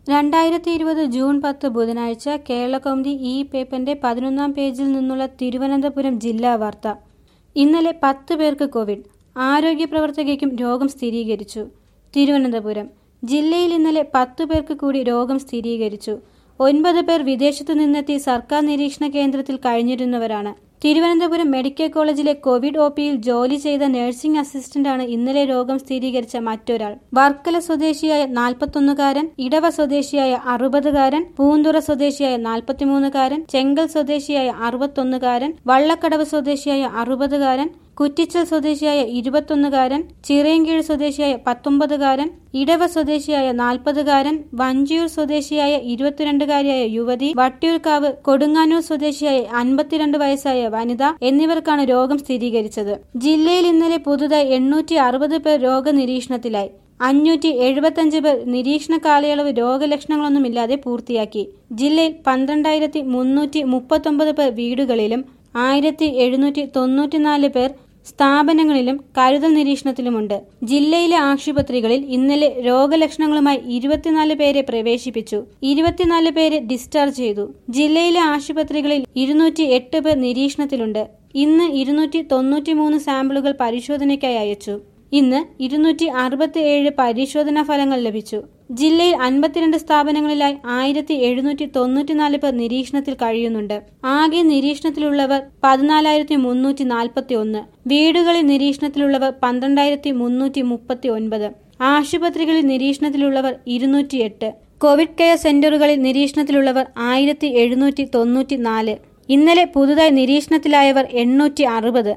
രണ്ടായിരത്തി ഇരുപത് ജൂൺ പത്ത് ബുധനാഴ്ച കേരളകൗമുദി ഈ പേപ്പറിന്റെ പതിനൊന്നാം പേജിൽ നിന്നുള്ള തിരുവനന്തപുരം ജില്ലാ വാർത്ത ഇന്നലെ പത്ത് പേർക്ക് കോവിഡ് ആരോഗ്യ പ്രവർത്തകയ്ക്കും രോഗം സ്ഥിരീകരിച്ചു തിരുവനന്തപുരം ജില്ലയിൽ ഇന്നലെ പത്ത് പേർക്ക് കൂടി രോഗം സ്ഥിരീകരിച്ചു ഒൻപത് പേർ വിദേശത്തു നിന്നെത്തി സർക്കാർ നിരീക്ഷണ കേന്ദ്രത്തിൽ കഴിഞ്ഞിരുന്നവരാണ് തിരുവനന്തപുരം മെഡിക്കൽ കോളേജിലെ കോവിഡ് ഒ പിയിൽ ജോലി ചെയ്ത നഴ്സിംഗ് അസിസ്റ്റന്റാണ് ഇന്നലെ രോഗം സ്ഥിരീകരിച്ച മറ്റൊരാൾ വർക്കല സ്വദേശിയായ നാൽപ്പത്തൊന്നുകാരൻ ഇടവ സ്വദേശിയായ അറുപതുകാരൻ പൂന്തുറ സ്വദേശിയായ നാൽപ്പത്തിമൂന്നുകാരൻ ചെങ്കൽ സ്വദേശിയായ അറുപത്തൊന്നുകാരൻ വള്ളക്കടവ് സ്വദേശിയായ അറുപതുകാരൻ കുറ്റിച്ചൽ സ്വദേശിയായ ഇരുപത്തൊന്നുകാരൻ ചിറയൻകീഴ് സ്വദേശിയായ പത്തൊമ്പതുകാരൻ ഇടവ സ്വദേശിയായ നാൽപ്പതുകാരൻ വഞ്ചിയൂർ സ്വദേശിയായ ഇരുപത്തിരണ്ടുകാരിയായ യുവതി വട്ടിയൂർക്കാവ് കൊടുങ്ങാനൂർ സ്വദേശിയായ അൻപത്തിരണ്ട് വയസ്സായ വനിത എന്നിവർക്കാണ് രോഗം സ്ഥിരീകരിച്ചത് ജില്ലയിൽ ഇന്നലെ പുതുതായി എണ്ണൂറ്റി അറുപത് പേർ രോഗനിരീക്ഷണത്തിലായി അഞ്ഞൂറ്റി എഴുപത്തഞ്ച് പേർ നിരീക്ഷണ കാലയളവ് രോഗലക്ഷണങ്ങളൊന്നുമില്ലാതെ പൂർത്തിയാക്കി ജില്ലയിൽ പന്ത്രണ്ടായിരത്തി മുന്നൂറ്റി മുപ്പത്തൊമ്പത് പേർ വീടുകളിലും ആയിരത്തി എഴുന്നൂറ്റി തൊണ്ണൂറ്റിനാല് പേർ സ്ഥാപനങ്ങളിലും കരുതൽ നിരീക്ഷണത്തിലുമുണ്ട് ജില്ലയിലെ ആശുപത്രികളിൽ ഇന്നലെ രോഗലക്ഷണങ്ങളുമായി ഇരുപത്തിനാല് പേരെ പ്രവേശിപ്പിച്ചു ഇരുപത്തിനാല് പേരെ ഡിസ്ചാർജ് ചെയ്തു ജില്ലയിലെ ആശുപത്രികളിൽ ഇരുന്നൂറ്റി എട്ട് പേർ നിരീക്ഷണത്തിലുണ്ട് ഇന്ന് ഇരുന്നൂറ്റി തൊണ്ണൂറ്റിമൂന്ന് സാമ്പിളുകൾ പരിശോധനയ്ക്കായി അയച്ചു ഇന്ന് ഇരുന്നൂറ്റി അറുപത്തി ഏഴ് പരിശോധനാ ഫലങ്ങൾ ലഭിച്ചു ജില്ലയിൽ അൻപത്തിരണ്ട് സ്ഥാപനങ്ങളിലായി ആയിരത്തി എഴുന്നൂറ്റി തൊണ്ണൂറ്റിനാല് പേർ നിരീക്ഷണത്തിൽ കഴിയുന്നുണ്ട് ആകെ നിരീക്ഷണത്തിലുള്ളവർ പതിനാലായിരത്തി മുന്നൂറ്റി നാൽപ്പത്തി ഒന്ന് വീടുകളിൽ നിരീക്ഷണത്തിലുള്ളവർ പന്ത്രണ്ടായിരത്തി മുന്നൂറ്റി മുപ്പത്തി ഒൻപത് ആശുപത്രികളിൽ നിരീക്ഷണത്തിലുള്ളവർ ഇരുന്നൂറ്റിയെട്ട് കോവിഡ് കെയർ സെന്ററുകളിൽ നിരീക്ഷണത്തിലുള്ളവർ ആയിരത്തി എഴുന്നൂറ്റി തൊണ്ണൂറ്റി നാല് ഇന്നലെ പുതുതായി നിരീക്ഷണത്തിലായവർ എണ്ണൂറ്റി അറുപത്